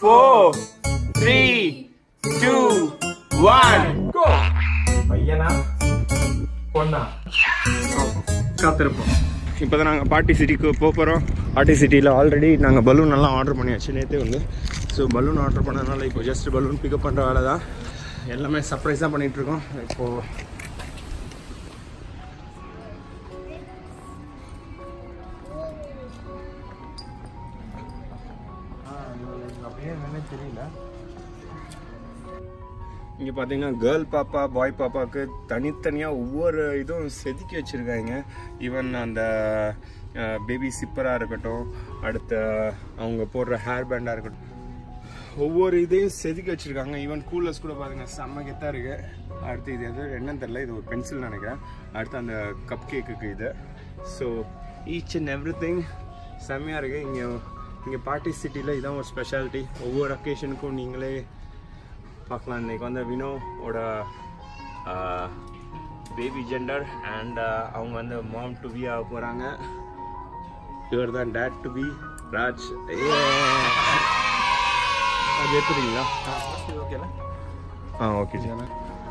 Four three two one go பையனா பொண்ணா காத்திருப்போம் இப்போ தான் நாங்கள் பாட்டி சிட்டிக்கு போக போகிறோம் பாட்டி சிட்டியில் ஆல்ரெடி நாங்கள் பலூன் எல்லாம் ஆர்டர் பண்ணியாச்சு நேற்றே வந்து ஸோ பலூன் ஆர்டர் பண்ணதுனால இப்போ ஜஸ்ட் பலூன் பிக்கப் பண்ணுற வேலை தான் எல்லாமே சர்ப்ரைஸாக பண்ணிகிட்ருக்கோம் இப்போது அப்படியே என்னன்னே தெரியல இங்கே பார்த்தீங்கன்னா கேர்ள் பாப்பா பாய் பாப்பாவுக்கு தனித்தனியாக ஒவ்வொரு இதுவும் செதுக்கி வச்சுருக்காங்க ஈவன் அந்த பேபி சிப்பராக இருக்கட்டும் அடுத்த அவங்க போடுற ஹேர் பேண்டாக இருக்கட்டும் ஒவ்வொரு இதையும் செதுக்கி வச்சுருக்காங்க ஈவன் கூலர்ஸ் கூட பார்த்தீங்கன்னா செம்ம கெத்தாக இருக்குது அடுத்து இது எது என்னன்னு தெரில இது ஒரு பென்சில் நினைக்கிறேன் அடுத்து அந்த கப் கேக்குக்கு இது so each and everything செம்மையாக இருக்குது இங்கே இங்கே பார்ட்டி சிட்டியில் இதான் ஒரு ஸ்பெஷாலிட்டி ஒவ்வொரு அக்கேஷனுக்கும் நீங்களே பார்க்கலாம் இன்னைக்கு வந்து வினோவோட பேபி ஜெண்டர் அண்ட் அவங்க வந்து மாம் டு பி ஆக போகிறாங்க இவர் தான் டேட் டு பி ராஜ் அது எடுத்துறீங்களா ஓகேல ஆ ஓகே ஜி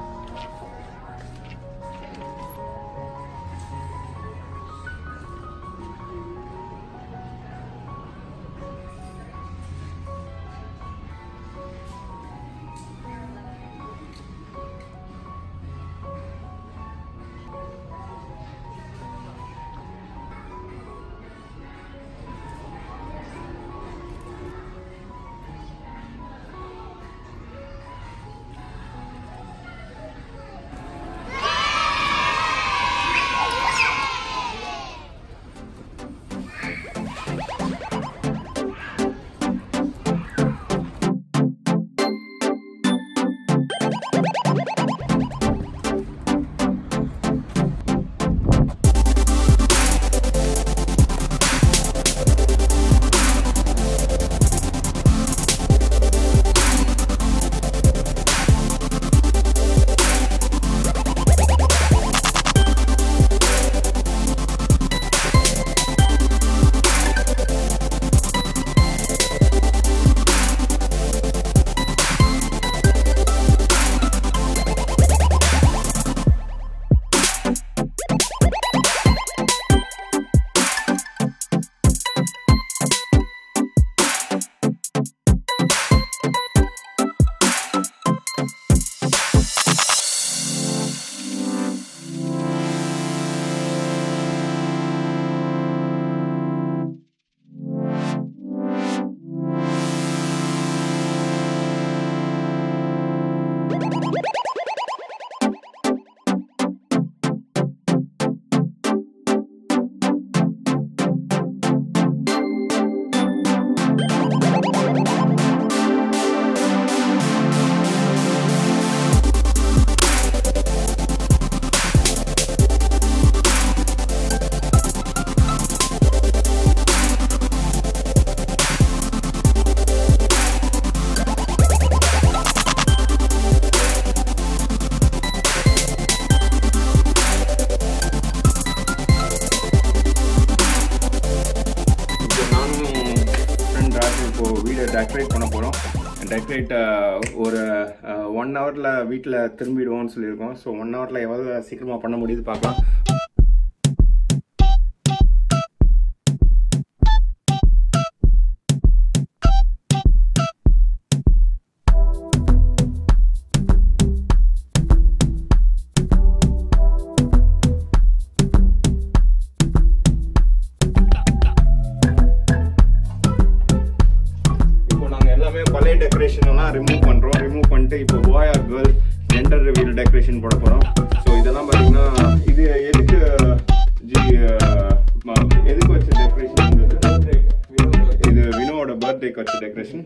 இப்போ நானும் ஃப்ரெண்ட் ராஜ் இப்போ வீடை டெக்கரேட் பண்ண போகிறோம் டெக்கரேட் ஒரு ஒன் ஹவரில் வீட்டில் திரும்பிடுவோம்னு சொல்லியிருக்கோம் ஸோ ஒன் ஹவரில் எவ்வளோ சீக்கிரமாக பண்ண முடியுது பார்க்கலாம் இப்போ நாங்கள் எல்லாமே பழைய டெக்கரேஷன் எல்லாம் ரிமூவ் பண்ணுறோம் ரிமூவ் பண்ணிட்டு இப்போ boy or girl gender reveal decoration போட போகிறோம் ஸோ இதெல்லாம் பார்த்தீங்கன்னா இது எதுக்கு ஜி அஹ், ம- எதுக்கு வச்ச டெக்கரேஷன் இது வினோவோட பர்த்டேக்கு வச்ச டெக்கரேஷன்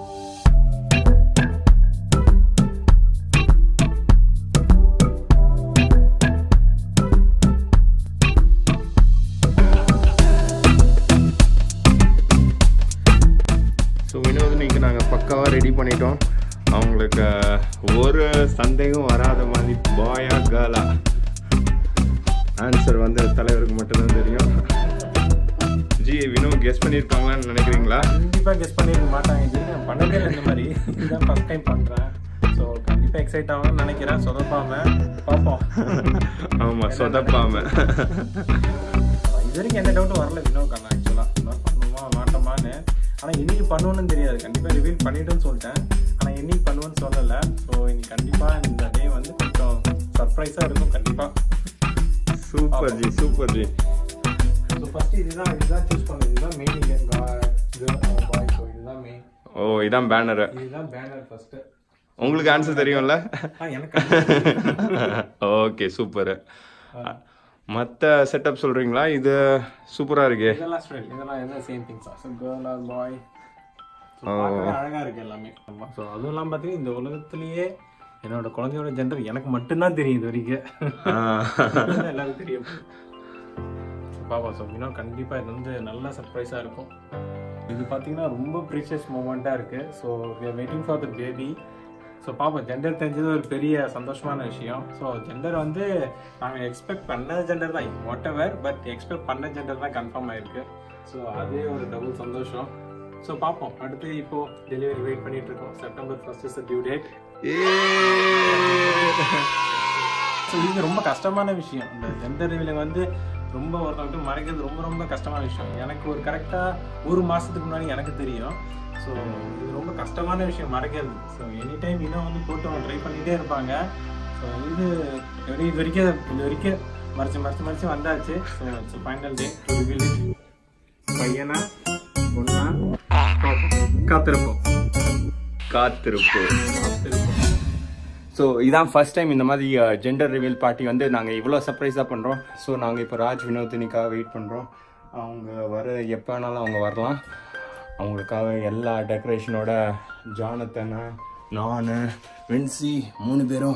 ஸோ வினோத் இன்னைக்கு நாங்கள் பக்காவாக ரெடி பண்ணிட்டோம் அவங்களுக்கு ஒரு சந்தேகம் வராத மாதிரி பாயா கேர்ளா ஆன்சர் வந்து தலைவருக்கு மட்டும்தான் தெரியும் ஜி வினோ கெஸ் பண்ணியிருப்பாங்களான்னு நினைக்கிறீங்களா கண்டிப்பாக கெஸ் பண்ணிருக்க மாட்டாங்க இது நான் பண்ணதே இல்லை இந்த மாதிரி இதுதான் ஃபஸ்ட் டைம் பண்ணுறேன் ஸோ கண்டிப்பாக எக்ஸைட் ஆகணும்னு நினைக்கிறேன் சொதப்பாம பார்ப்போம் ஆமா சொதப்பாம இது வரைக்கும் எந்த டவுட்டும் வரல வினோக்கான ஆக்சுவலாக இந்த மாதிரி பண்ணுமா மாட்டோமான்னு ஆனால் என்னைக்கு பண்ணுவோன்னு தெரியாது கண்டிப்பாக ரிவீல் பண்ணிட்டேன்னு சொல்லிட்டேன் ஆனால் என்னைக்கு பண்ணுவேன்னு சொல்லலை ஸோ இன்னைக்கு கண்டிப்பாக இந்த டே வந்து கொஞ்சம் சர்ப்ரைஸாக இருக்கும் கண்டிப்பாக super ji super ji so first இதுதான் இதுதான் சூஸ் பண்ணது இதுதான் மெயின் இது பாய் ஸோ இதுதான் மெயின் ஓ இதான் பேனரு இதுதான் பேனர் ஃபஸ்ட்டு உங்களுக்கு ஆன்சர் தெரியும்ல ஆ எனக்கு ஓகே சூப்பர் மற்ற செட்டப் சொல்றீங்களா இது சூப்பரா இருக்கே இதெல்லாம் ஸ்ட்ரைட் இதெல்லாம் எல்லாம் same things so girl or boy ஓ. அழகா இருக்கு எல்லாமே ஆமா ஸோ அதுவும் இல்லாமல் பார்த்தீங்கன்னா இந்த உலகத்திலேயே என்னோட குழந்தையோட ஜெண்டர் எனக்கு மட்டும்தான் தெரியும் இது வரைக்கும் இதுதான் எல்லாருக்கும் தெரியும் பாப்பா ஸோ இன்னும் கண்டிப்பாக இது வந்து நல்ல சர்ப்ரைஸாக இருக்கும் இது பார்த்தீங்கன்னா ரொம்ப ப்ரீஷியஸ் மூமெண்ட்டாக இருக்குது so waiting for the baby so பாப்பா ஜெண்டர் தெரிஞ்சது ஒரு பெரிய சந்தோஷமான விஷயம் ஸோ ஜெண்டர் வந்து நாங்கள் எக்ஸ்பெக்ட் பண்ண ஜெண்டர் தான் வாட் எவர் பட் எக்ஸ்பெக்ட் பண்ண ஜெண்டர் தான் கன்ஃபார்ம் ஆயிருக்கு ஸோ அதே ஒரு டபுள் சந்தோஷம் ஸோ பார்ப்போம் அடுத்து இப்போ டெலிவரி வெயிட் பண்ணிட்டு இருக்கோம் September first is due date so இது ரொம்ப கஷ்டமான விஷயம் இந்த ஜெண்டர் ரிவீலிங் வந்து ரொம்ப ஒருத்தவங்க மறைக்கிறது ரொம்ப ரொம்ப கஷ்டமான விஷயம் எனக்கு ஒரு கரெக்டாக ஒரு மாதத்துக்கு முன்னாடி எனக்கு தெரியும் ஸோ இது ரொம்ப கஷ்டமான விஷயம் மறைக்கிறது ஸோ எனி டைம் இன்னும் வந்து போட்டு அவங்க ட்ரை பண்ணிகிட்டே இருப்பாங்க ஸோ இது எப்படி இது வரைக்கும் இது வரைக்கும் மறைச்சு மறைச்சு மறைச்சு வந்தாச்சு so it's final day to reveal பையனா பொண்ணா காத்திருப்போம் காத்திருப்போம் காத்திருப்போம் ஸோ இதான் ஃபர்ஸ்ட் டைம் இந்த மாதிரி ஜெண்டர் ரிவீல் பார்ட்டி வந்து நாங்கள் இவ்வளோ சர்ப்ரைஸாக பண்ணுறோம் ஸோ நாங்கள் இப்போ ராஜ் வினோதினிக்காக வெயிட் பண்ணுறோம் அவங்க வர எப்போ வேணாலும் அவங்க வரலாம் அவங்களுக்காக எல்லா டெக்கரேஷனோட ஜானத்தனை நான் வின்சி மூணு பேரும்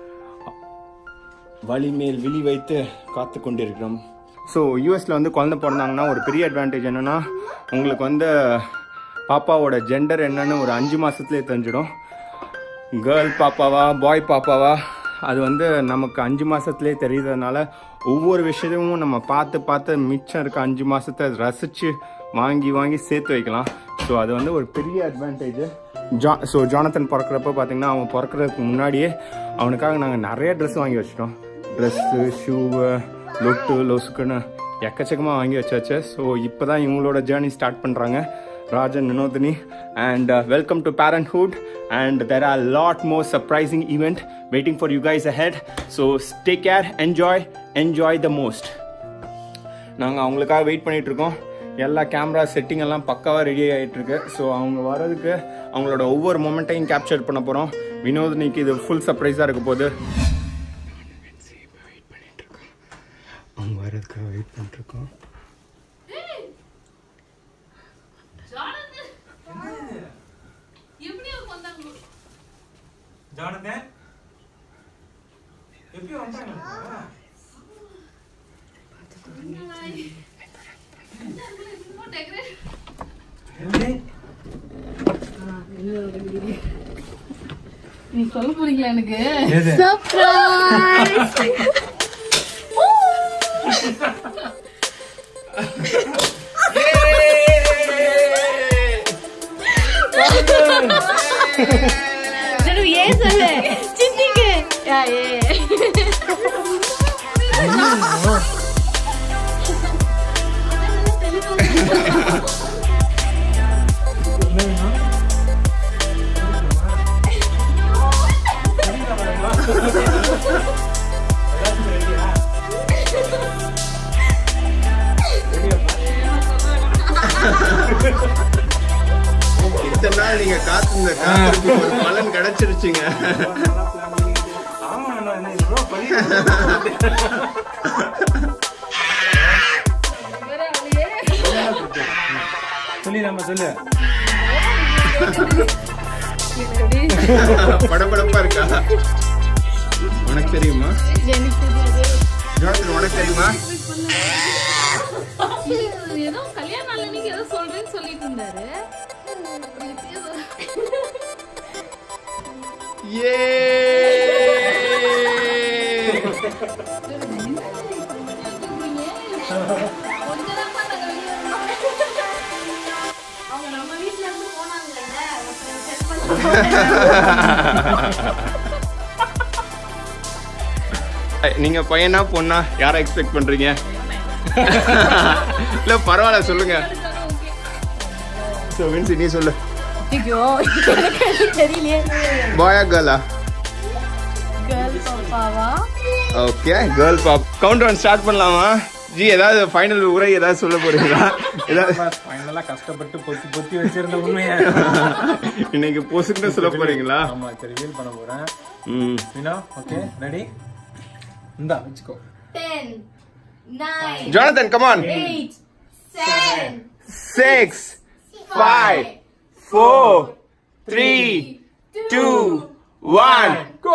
வழிமேல் விழி வைத்து காத்து கொண்டிருக்கிறோம் ஸோ யூஎஸில் வந்து குழந்தை பிறந்தாங்கன்னா ஒரு பெரிய அட்வான்டேஜ் என்னென்னா உங்களுக்கு வந்து பாப்பாவோட ஜெண்டர் என்னன்னு ஒரு அஞ்சு மாதத்துலேயே தெரிஞ்சிடும் கேர்ள் பாப்பாவா பாய் பாப்பாவா அது வந்து நமக்கு அஞ்சு மாதத்துலேயே தெரியுறதுனால ஒவ்வொரு விஷயமும் நம்ம பார்த்து பார்த்து மிச்சம் இருக்க அஞ்சு மாதத்தை ரசித்து வாங்கி வாங்கி சேர்த்து வைக்கலாம் ஸோ அது வந்து ஒரு பெரிய அட்வான்டேஜ் ஜா ஸோ ஜானத்தன் பிறக்கிறப்ப பார்த்தீங்கன்னா அவன் பிறக்கிறதுக்கு முன்னாடியே அவனுக்காக நாங்கள் நிறைய ட்ரெஸ் வாங்கி வச்சிட்டோம் ட்ரெஸ்ஸு ஷூவு லொட்டு லொசுக்குன்னு எக்கச்சக்கமாக வாங்கி வச்சாச்சு ஸோ இப்போ தான் இவங்களோட ஜேர்னி ஸ்டார்ட் பண்ணுறாங்க Rajan Vinodini and uh, welcome to Parenthood and there are a lot more surprising event waiting for you guys ahead so take care enjoy enjoy the most நாங்கள் அவங்களுக்காக wait பண்ணிட்டு இருக்கோம் எல்லா camera setting எல்லாம் பக்காவாக ready ஆகிட்டு இருக்கு so அவங்க வர்றதுக்கு அவங்களோட ஒவ்வொரு மொமெண்ட்டையும் கேப்சர் பண்ண போகிறோம் வினோதினிக்கு இது ஃபுல் சர்ப்ரைஸாக இருக்க போகுது அவங்க வர்றதுக்காக வெயிட் பண்ணிட்டு இருக்கோம் எப்படி அவங்க வந்தாங்க ஜானதன் எப்படி வந்தாங்க நீ சொல்ல போறீங்களா எனக்கு எது? சர்ப்ரைஸ் ஏன் சொல்ல சிந்திங்க யா ஏ இத்தனை நாள் நீங்க காத்திருந்த காத்திருக்கு ஒரு பலன் கிடைச்சிருச்சுங்க ஆமா அண்ணா, என்ன இவ்வளோ பழி சொல்லி நம்ம சொல்லு படபடப்பா இருக்கா உனக்கு தெரியுமா எனக்கு தெரியாது ஜோனத்தன் உனக்கு தெரியுமா ஏதோ கல்யாண நாள் அன்னைக்கு ஏதோ சொல்றேன்னு சொல்லிட்டு இருந்தாரு ஏ கொஞ்ச நேரமா நாங்க வெளியே வந்தோம். நீங்க பையனா பொண்ணா யாரை எக்ஸ்பெக்ட் பண்றீங்க இல்ல பரவாயில்ல சொல்லுங்க ஸோ வின்சி நீ சொல்லு ஐயோ எனக்கு அது தெரியலையே பாயா கேர்ளா கேர்ள் பாப்பாவா okay girl pop count one start பண்ணலாமா ஜி ஏதாவது ஃபைனல் உரை ஏதாவது சொல்ல போறீங்களா ஏதாவது ஃபைனலா கஷ்டப்பட்டு பொத்தி பொத்தி வச்சிருந்த உண்மையை இன்னைக்கு பொசுக்குன்னு சொல்ல போறீங்களா ஆமா சரி ரிவீல் பண்ண போறேன் ம் வினோ ஓகே ரெடி இந்தா வச்சுக்கோ ten nine Jonathan come on eight seven six five four three two one go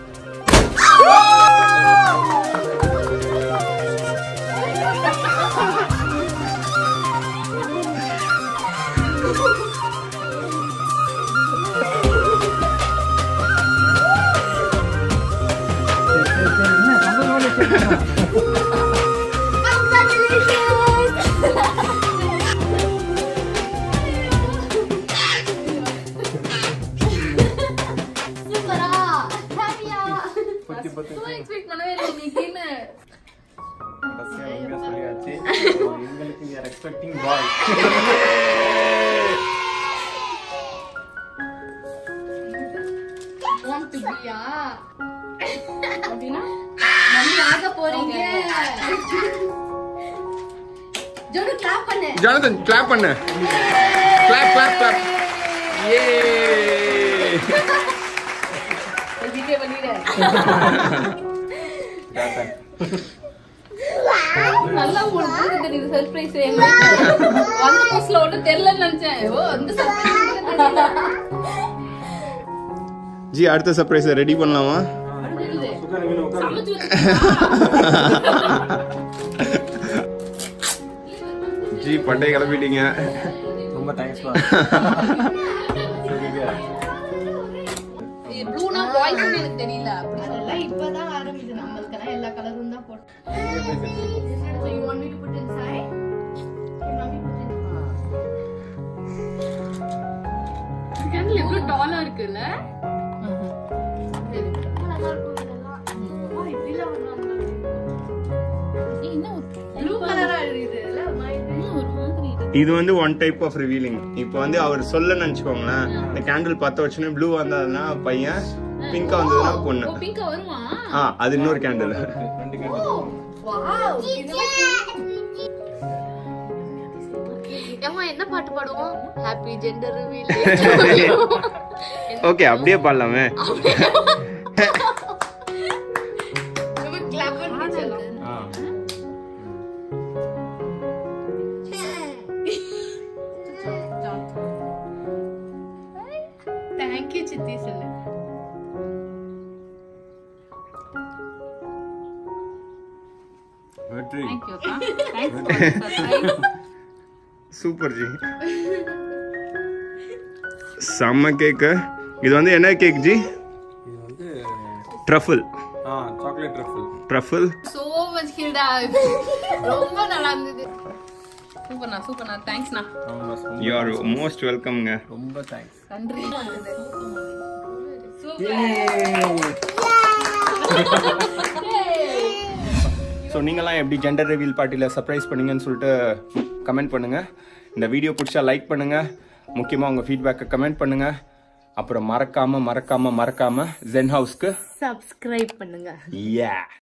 சூப்பரா ஹாப்பியா பொத்தி பொத்தி எக்ஸ்பெக்ட் பண்ணவே இல்லை இன்னைக்குன்னு கடைசியா உண்மையா சொல்லியாச்சு எங்களுக்கு we are expecting boy want to be யா அப்படின்னா மம்மி ஆக போறீங்க ஜோடு கிளாப் பண்ணு ஜானதன் கிளாப் பண்ணு கிளாப் கிளாப் கிளாப் ஏ ஜிகே பண்ணிடு நல்லா உங்களுக்கு புரியுது தெரியுது சர்ப்ரைஸ் வந்த புதுசுல ஒன்றும் தெரியலன்னு நினைச்சேன் ஓ அந்த சர்ப்ரைஸ் ஜி அடுத்த சர்ப்ரைஸை ரெடி பண்ணலாமா உட்காரு வினோ உட்காரு சமைச்சு வச்சிருக்கீங்களா? ஜி பட்டை கிளப்பிட்டீங்க ரொம்ப தேங்க்ஸ்மா சரிங்க இது ப்ளூனா வாய்ஸ் எனக்கு தெரியல அப்படி அதெல்லாம் இப்பதான் ஆரம்பிக்குது நம்மளுக்கெல்லாம் எல்லா கலரும் தான் போட்டோம் So you want me to put inside? You want me to put inside? Candle எவ்வளவு டாலா இருக்குல்ல ப்ளூ கலரா இருக்குதுல்ல ஒரு மாதிரி இது வந்து ஒன் டைப் ஆஃப் ரிவீலிங் இப்போ வந்து அவர் சொல்ல நினைச்சுக்கோங்களேன் இந்த கேண்டில் பத்த வச்சுன்னு ப்ளூ வந்ததுன்னா பையன் பிங்கா வந்ததுன்னா பொண்ணு ஓ பிங்கா வருமா ஆ அது இன்னொரு கேண்டில் ரெண்டு கேண்டில் வாவ் ஏமா என்ன பாட்டு பாடுவோம் ஹாப்பி ஜெண்டர் ரிவீல் ஓகே அப்படியே பாடலாமே கிளாப் பண்ணி ஆ தேங்க் யூ சித்தி சொல்லு வெற்றி thank you thanks super ji செம்ம கேக்கு இது வந்து என்ன கேக் ஜி இது வந்து truffle ah chocolate truffle truffle so much Hilda ரொம்ப நல்லா இருந்தது சூப்பர்ண்ணா சூப்பர்ண்ணா தேங்க்ஸ்ண்ணா ரொம்ப யூ ஆர் மோஸ்ட் வெல்கம்ங்க ரொம்ப தேங்க்ஸ் நன்றி ஸோ நீங்களாம் எப்படி ஜெண்டர் ரிவீல் பார்ட்டியில் சர்ப்ரைஸ் பண்ணீங்கன்னு சொல்லிட்டு கமெண்ட் பண்ணுங்கள் இந்த வீடியோ பிடிச்சா லைக் பண்ணுங்கள் முக்கியமாக உங்கள் ஃபீட்பேக்கை கமெண்ட் பண்ணுங்கள் அப்புறம் மறக்காமல் மறக்காமல் மறக்காமல் ஜென் ஹவுஸ்க்கு சப்ஸ்கிரைப் பண்ணுங்க யா